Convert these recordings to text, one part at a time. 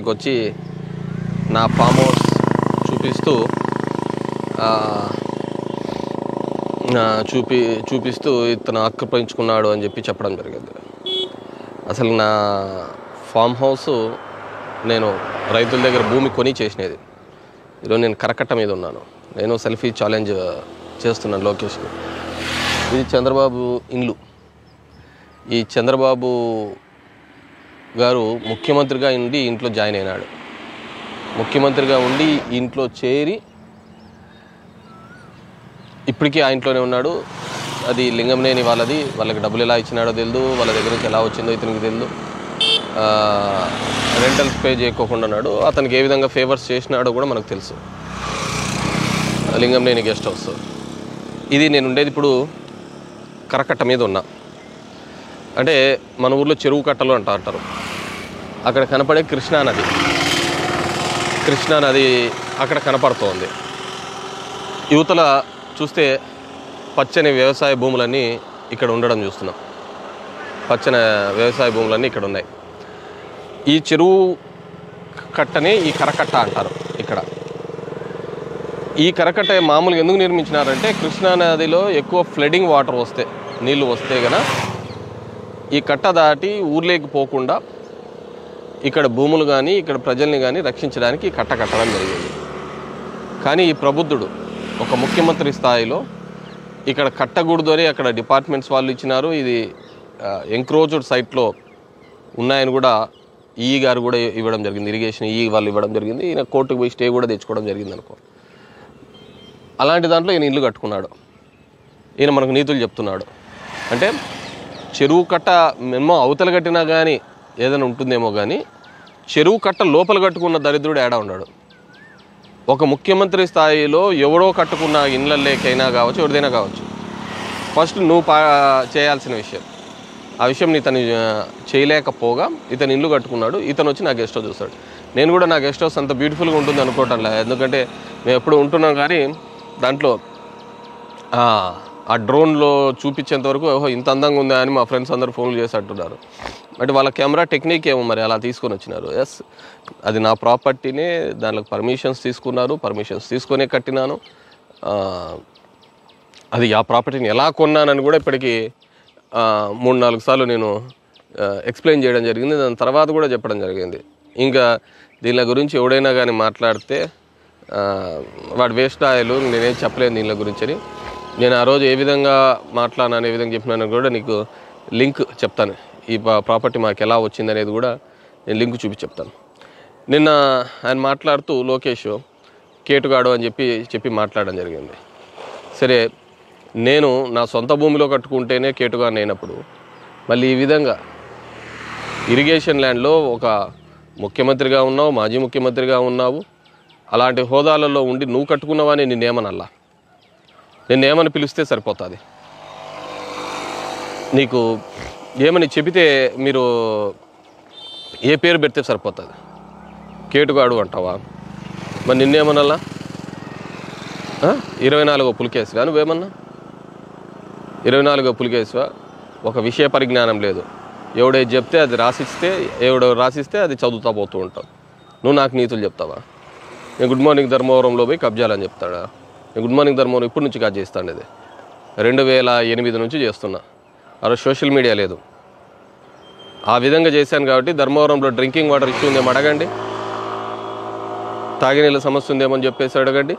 దగ్గరికి వచ్చి నా ఫామ్ హౌస్ చూపిస్తూ ఆ, ఆ, చూపి చూపిస్తూ ఇతను ఆక్రమించుకున్నాడు అని చెప్పి చెప్పడం జరిగింది అసలు నా ఫామ్ హౌస్ నేను రైతుల దగ్గర భూమి కొని చేసినది ఈరోజు నేను కరకట్ట మీద ఉన్నాను నేను సెల్ఫీ ఛాలెంజ్ చేస్తున్నాను లొకేషన్ ఇది చంద్రబాబు ఇల్లు ఈ చంద్రబాబు గారు ముఖ్యమంత్రిగా ఉండి ఇంట్లో జాయిన్ అయినాడు ముఖ్యమంత్రిగా ఉండి ఈ ఇంట్లో చేరి ఇప్పటికీ ఆ ఇంట్లోనే ఉన్నాడు అది లింగంనేని వాళ్ళది వాళ్ళకి డబ్బులు ఎలా ఇచ్చినాడో తెలియదు వాళ్ళ దగ్గర నుంచి ఎలా వచ్చిందో ఇతనికి తెలియదు రెంటల్స్ పే చేయకోకుండా ఉన్నాడు అతనికి ఏ విధంగా ఫేవర్స్ చేసినాడో కూడా మనకు తెలుసు లింగంనేని గెస్ట్ హౌస్ ఇది నేను ఉండేది ఇప్పుడు కరకట్ట మీద ఉన్నా అంటే మన ఊర్లో చెరువు కట్టలు అంటా అంటారు అక్కడ కనపడే కృష్ణా నది కృష్ణా నది అక్కడ కనపడుతోంది యువతల చూస్తే పచ్చని వ్యవసాయ భూములన్నీ ఇక్కడ ఉండడం చూస్తున్నాం పచ్చని వ్యవసాయ భూములన్నీ ఇక్కడ ఉన్నాయి ఈ చెరువు కట్టని ఈ కరకట్ట అంటారు ఇక్కడ ఈ కరకట్ట మామూలుగా ఎందుకు నిర్మించినారంటే కృష్ణా నదిలో ఎక్కువ ఫ్లడింగ్ వాటర్ వస్తే నీళ్లు వస్తే గన ఈ కట్ట దాటి ఊర్లోకి పోకుండా ఇక్కడ భూములు కానీ ఇక్కడ ప్రజల్ని కానీ రక్షించడానికి ఈ కట్ట కట్టడం జరిగింది కానీ ఈ ప్రబుద్ధుడు ఒక ముఖ్యమంత్రి స్థాయిలో ఇక్కడ కట్టకూడదు అని అక్కడ డిపార్ట్మెంట్స్ వాళ్ళు ఇచ్చినారు ఇది ఎంక్రోజ్డ్ సైట్లో ఉన్నాయని కూడా ఈ గారు కూడా ఇవ్వడం జరిగింది ఇరిగేషన్ ఈ వాళ్ళు ఇవ్వడం జరిగింది ఈయన కోర్టుకు పోయి స్టే కూడా తెచ్చుకోవడం జరిగింది అనుకో అలాంటి దాంట్లో ఈయన ఇల్లు కట్టుకున్నాడు ఈయన మనకు నీతులు చెప్తున్నాడు అంటే చెరువు కట్ట మేము అవతల కట్టినా కానీ ఏదైనా ఉంటుందేమో కానీ చెరువు కట్ట లోపల కట్టుకున్న దరిద్రుడు ఏడా ఉన్నాడు ఒక ముఖ్యమంత్రి స్థాయిలో ఎవరో కట్టుకున్న ఇళ్ళల్లోకైనా కావచ్చు ఎవరిదైనా కావచ్చు ఫస్ట్ నువ్వు పా చేయాల్సిన విషయం ఆ విషయం ఇతను ఆ, చేయలేకపోగా ఇతను ఇల్లు కట్టుకున్నాడు ఇతను వచ్చి నా గెస్ట్ హౌస్ చూస్తాడు నేను కూడా నా గెస్ట్ హౌస్ అంత బ్యూటిఫుల్గా ఉంటుంది అనుకోవటం లేదు ఎందుకంటే మేము ఎప్పుడు ఉంటున్నాం కానీ దాంట్లో ఆ, ఆ డ్రోన్లో చూపించేంత వరకు ఓహో ఇంత అందంగా ఉందా అని మా ఫ్రెండ్స్ అందరూ ఫోన్లు చేసి అంటున్నారు అంటే వాళ్ళ కెమెరా టెక్నిక్ ఏమో మరి అలా తీసుకొని వచ్చినారు ఎస్ అది నా ప్రాపర్టీనే దానికి పర్మిషన్స్ తీసుకున్నారు పర్మిషన్స్ తీసుకొనే కట్టినాను ఆ, అది ఆ ప్రాపర్టీని ఎలా కొన్నానని కూడా ఇప్పటికీ ఆ, మూడు నాలుగు సార్లు నేను ఎక్స్ప్లెయిన్ చేయడం జరిగింది దాని తర్వాత కూడా చెప్పడం జరిగింది ఇంకా దీని గురించి ఎవడైనా కానీ మాట్లాడితే ఆ, వాడు వేస్ట్ ఆయిల్ నేనేం చెప్పలేను దీని గురించి అని నేను ఆ రోజు ఏ విధంగా మాట్లాడినాను ఏ విధంగా చెప్పినాను కూడా నీకు లింక్ చెప్తాను ఈ ప్రాపర్టీ మాకు ఎలా వచ్చింది అనేది కూడా నేను లింక్ చూపించి చెప్తాను నిన్న ఆయన మాట్లాడుతూ లోకేష్ కేటుగాడు అని చెప్పి చెప్పి మాట్లాడడం జరిగింది సరే నేను నా సొంత భూమిలో కట్టుకుంటేనే కేటుగా అయినప్పుడు మళ్ళీ ఈ విధంగా ఇరిగేషన్ ల్యాండ్లో ఒక ముఖ్యమంత్రిగా ఉన్నావు మాజీ ముఖ్యమంత్రిగా ఉన్నావు అలాంటి హోదాలలో ఉండి నువ్వు కట్టుకున్నావని నిన్నేమనల్లా నిన్నేమని పిలిస్తే సరిపోతుంది నీకు ఏమని చెబితే మీరు ఏ పేరు పెడితే సరిపోతుంది కేటుగాడు అంటావా మరి నిన్నేమనల్లా ఆ? ఇరవై నాలుగో పులికేసివా నువ్వేమన్నా ఇరవై నాలుగో పులికేసివా ఒక విషయ పరిజ్ఞానం లేదు ఎవడేది చెప్తే అది రాసిస్తే ఎవడో రాసిస్తే అది చదువుతా పోతూ ఉంటావు నువ్వు నాకు నీతులు చెప్తావా నేను గుడ్ మార్నింగ్ ధర్మవరంలో పోయి కబ్జాలని చెప్తాడా నేను గుడ్ మార్నింగ్ ధర్మవరం ఇప్పటి నుంచి కాదు చేస్తాను ఇది రెండు వేల ఎనిమిది నుంచి చేస్తున్నా ఆ రోజు సోషల్ మీడియా లేదు ఆ విధంగా చేశాను కాబట్టి ధర్మవరంలో డ్రింకింగ్ వాటర్ ఇష్యూ ఉందేమో అడగండి తాగినీళ్ళ సమస్య ఉందేమో అని చెప్పేసి అడగండి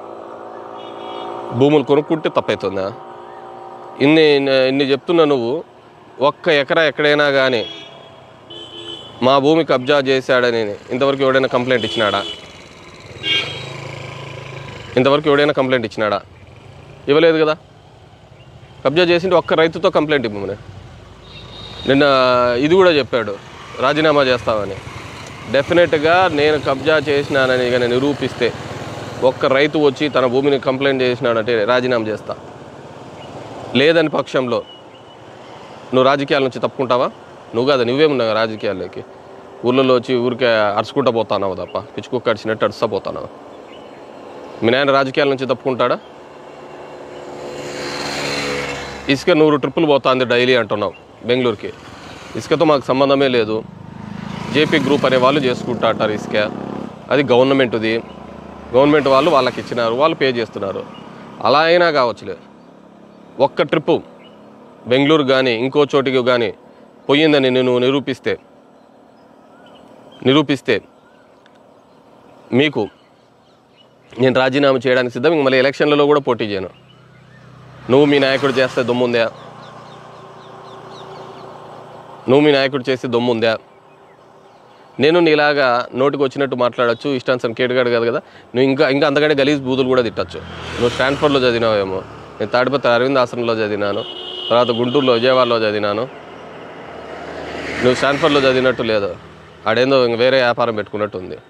భూములు కొనుక్కుంటే తప్పవుతుందా ఇన్ని ఇన్ని చెప్తున్నా నువ్వు ఒక్క ఎకరా ఎక్కడైనా కానీ మా భూమి కబ్జా చేశాడని ఇంతవరకు ఎవడైనా కంప్లైంట్ ఇచ్చినాడా ఇంతవరకు ఎవడైనా కంప్లైంట్ ఇచ్చినాడా ఇవ్వలేదు కదా కబ్జా చేసింటే ఒక్క రైతుతో కంప్లైంట్ ఇవ్వమని నిన్న ఇది కూడా చెప్పాడు రాజీనామా చేస్తామని డెఫినెట్గా నేను కబ్జా చేసినానని కానీ నిరూపిస్తే ఒక్క రైతు వచ్చి తన భూమిని కంప్లైంట్ చేసినాడంటే రాజీనామా చేస్తా లేదని పక్షంలో నువ్వు రాజకీయాల నుంచి తప్పుకుంటావా నువ్వు కాదు నువ్వేమున్నావు రాజకీయాల్లోకి ఊళ్ళలో వచ్చి ఊరికే అరుచుకుంటా పోతానావు తప్ప పిచ్చుకు కడిచినట్టు అరుస్తా పోతానావు మీ నాయన రాజకీయాల నుంచి తప్పుకుంటాడా ఇసుక నూరు ట్రిప్పులు పోతుంది డైలీ అంటున్నావు బెంగళూరుకి ఇసుకతో మాకు సంబంధమే లేదు జేపీ గ్రూప్ అనే వాళ్ళు చేసుకుంటా అంటారు ఇసుక అది గవర్నమెంట్ది గవర్నమెంట్ వాళ్ళు వాళ్ళకి ఇచ్చినారు వాళ్ళు పే చేస్తున్నారు అలా అయినా కావచ్చులే ఒక్క ట్రిప్పు బెంగళూరు కానీ ఇంకో చోటికి కానీ పోయిందని నేను నిరూపిస్తే నిరూపిస్తే మీకు నేను రాజీనామా చేయడానికి సిద్ధం ఇంక మళ్ళీ ఎలక్షన్లలో కూడా పోటీ చేయను నువ్వు మీ నాయకుడు చేస్తే దమ్ముందా నువ్వు మీ నాయకుడు చేస్తే దమ్ముందా నేను నీలాగా నోటికి వచ్చినట్టు మాట్లాడచ్చు ఇష్టాన్సన్ కేటుగాడు కాదు కదా నువ్వు ఇంకా ఇంకా అంతకంటే గలీజ్ బూతులు కూడా తిట్టచ్చు నువ్వు స్టాన్ఫర్డ్లో చదివినావేమో నేను తాడిపత్రి అరవింద్ ఆశ్రమంలో చదివినాను తర్వాత గుంటూరులో విజయవాడలో చదివినాను నువ్వు స్టాన్ఫర్డ్లో చదివినట్టు లేదు ఆడేందో ఇంక వేరే వ్యాపారం పెట్టుకున్నట్టు ఉంది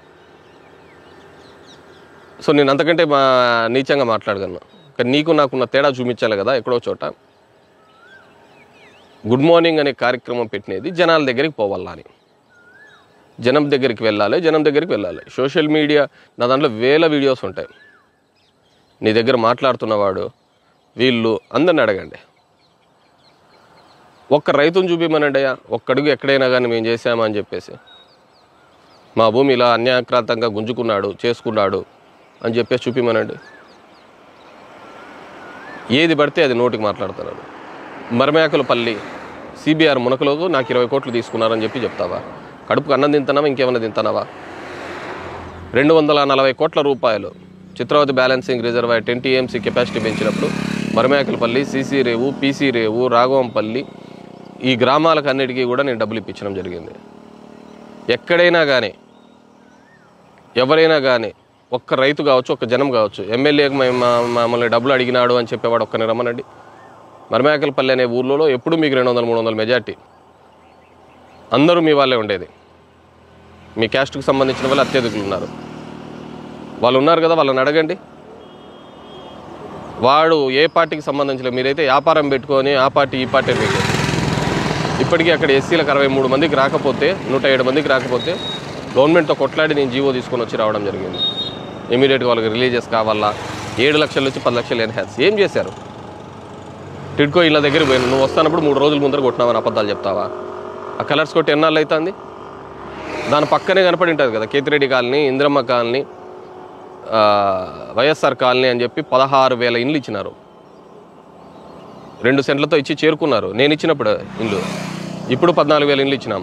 సో నేను అంతకంటే మా నీచంగా మాట్లాడగలను కానీ నీకు నాకున్న తేడా చూపించాలి కదా ఎక్కడో చోట గుడ్ మార్నింగ్ అనే కార్యక్రమం పెట్టినది జనాల దగ్గరికి పోవాలా అని జనం దగ్గరికి వెళ్ళాలి జనం దగ్గరికి వెళ్ళాలి సోషల్ మీడియా నా దాంట్లో వేల వీడియోస్ ఉంటాయి నీ దగ్గర మాట్లాడుతున్నవాడు వీళ్ళు అందరిని అడగండి ఒక్క రైతుని చూపిమనండి అయ్యా ఒక్కడుగు ఎక్కడైనా కానీ మేము చేసామా అని చెప్పేసి మా భూమి ఇలా అన్యాక్రాంతంగా గుంజుకున్నాడు చేసుకున్నాడు అని చెప్పేసి చూపిమనండి ఏది పడితే అది నోటికి మాట్లాడుతున్నారు మరమేకలపల్లి సిబిఆర్ మునకలకు నాకు ఇరవై కోట్లు తీసుకున్నారని చెప్పి చెప్తావా కడుపుకు అన్నం తింటున్నావా ఇంకేమైనా తింటున్నావా రెండు వందల నలభై కోట్ల రూపాయలు Chitravathi balancing reservoir ten TMC capacity పెంచినప్పుడు మరమేకలపల్లి సీసీ రేవు పీసీ రేవు రాఘవంపల్లి ఈ గ్రామాలకు అన్నిటికీ కూడా నేను డబ్బులు ఇప్పించడం జరిగింది ఎక్కడైనా కానీ ఎవరైనా కానీ ఒక్క రైతు కావచ్చు ఒక్క జనం కావచ్చు ఎమ్మెల్యేకి మమ్మల్ని డబ్బులు అడిగినాడు అని చెప్పేవాడు ఒక్కని రమ్మనండి మరమేకలపల్లి అనే ఊర్లో ఎప్పుడు మీకు రెండు వందల మూడు వందల మెజార్టీ అందరూ మీ వాళ్ళే ఉండేది మీ క్యాస్ట్కి సంబంధించిన వాళ్ళు అత్యధికులు ఉన్నారు వాళ్ళు ఉన్నారు కదా వాళ్ళని అడగండి వాడు ఏ పార్టీకి సంబంధించిన మీరైతే వ్యాపారం పెట్టుకొని ఆ పార్టీ ఈ పార్టీ అని పెట్టారు ఇప్పటికీ అక్కడ ఎస్సీలకు అరవై మూడు మందికి రాకపోతే నూట ఏడు మందికి రాకపోతే గవర్నమెంట్తో కొట్లాడి నేను జీవో తీసుకొని వచ్చి రావడం జరిగింది ఇమీడియట్గా వాళ్ళకి రిలీజియస్ కావాలా ఏడు లక్షల నుంచి పది లక్షలు ఎన్హాన్స్ ఏం చేశారు టిడ్కో ఇళ్ళ దగ్గరికి పోయిన నువ్వు వస్తానప్పుడు మూడు రోజుల ముందర కొట్టినావని అబద్ధాలు చెప్తావా ఆ కలర్స్ కొట్టి ఎన్నాళ్ళు అవుతుంది దాని పక్కనే కనపడి ఉంటుంది కదా కేతిరెడ్డి కాలనీ ఇంద్రమ్మ కాలనీ ఆ, వైఎస్ఆర్ కాలనీ అని చెప్పి పదహారు వేల ఇండ్లు ఇచ్చినారు రెండు సెంట్లతో ఇచ్చి చేరుకున్నారు నేను ఇచ్చినప్పుడు ఇండ్లు ఇప్పుడు పద్నాలుగు వేల ఇండ్లు ఇచ్చినాం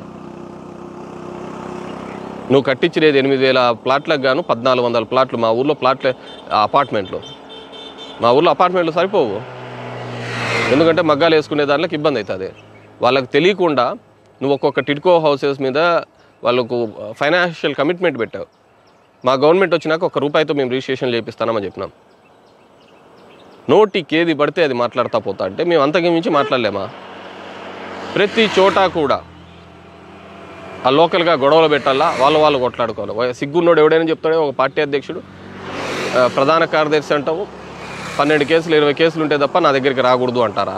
నువ్వు కట్టించినది ఎనిమిది వేల ప్లాట్లకు గాను పద్నాలుగు వందల ప్లాట్లు మా ఊర్లో ప్లాట్లే అపార్ట్మెంట్లు మా ఊర్లో అపార్ట్మెంట్లు సరిపోవు ఎందుకంటే మగ్గాలు వేసుకునే దాంట్లోకి ఇబ్బంది అవుతుంది వాళ్ళకి తెలియకుండా నువ్వు ఒక్కొక్క టిడ్కో హౌసెస్ మీద వాళ్ళకు ఫైనాన్షియల్ కమిట్మెంట్ పెట్టావు మా గవర్నమెంట్ వచ్చినాక ఒక రూపాయితో మేము రిజిస్ట్రేషన్ చేపిస్తామని చెప్పినాం నోటికి ఏది పడితే అది మాట్లాడుతా పోతా అంటే మేము అంతకు మించి మాట్లాడలేమా ప్రతి చోట కూడా ఆ లోకల్గా గొడవలు పెట్టాలా వాళ్ళు వాళ్ళు కొట్లాడుకోవాలి వా- సిగ్గున్నోడు ఎవడైనా చెప్తాడే ఒక పార్టీ అధ్యక్షుడు ఆ, ప్రధాన కార్యదర్శి అంటావు పన్నెండు కేసులు ఇరవై కేసులు ఉంటే తప్ప నా దగ్గరికి రాకూడదు అంటారా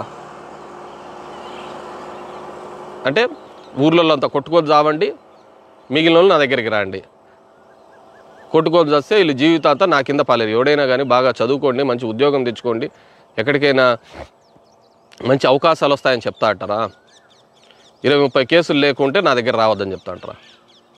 అంటే ఊర్లలో అంతా కొట్టుకొని చావండి మిగిలిన వాళ్ళు నా దగ్గరికి రండి కొట్టుకొని చస్తే వీళ్ళు జీవితాంతా నా కింద పాలేరు ఎవడైనా కానీ బాగా చదువుకోండి మంచి ఉద్యోగం తెచ్చుకోండి ఎక్కడికైనా మంచి అవకాశాలు వస్తాయని చెప్తా అంటారా ఇరవై ముప్పై కేసులు లేకుంటే నా దగ్గర రావద్దని చెప్తా అంటారా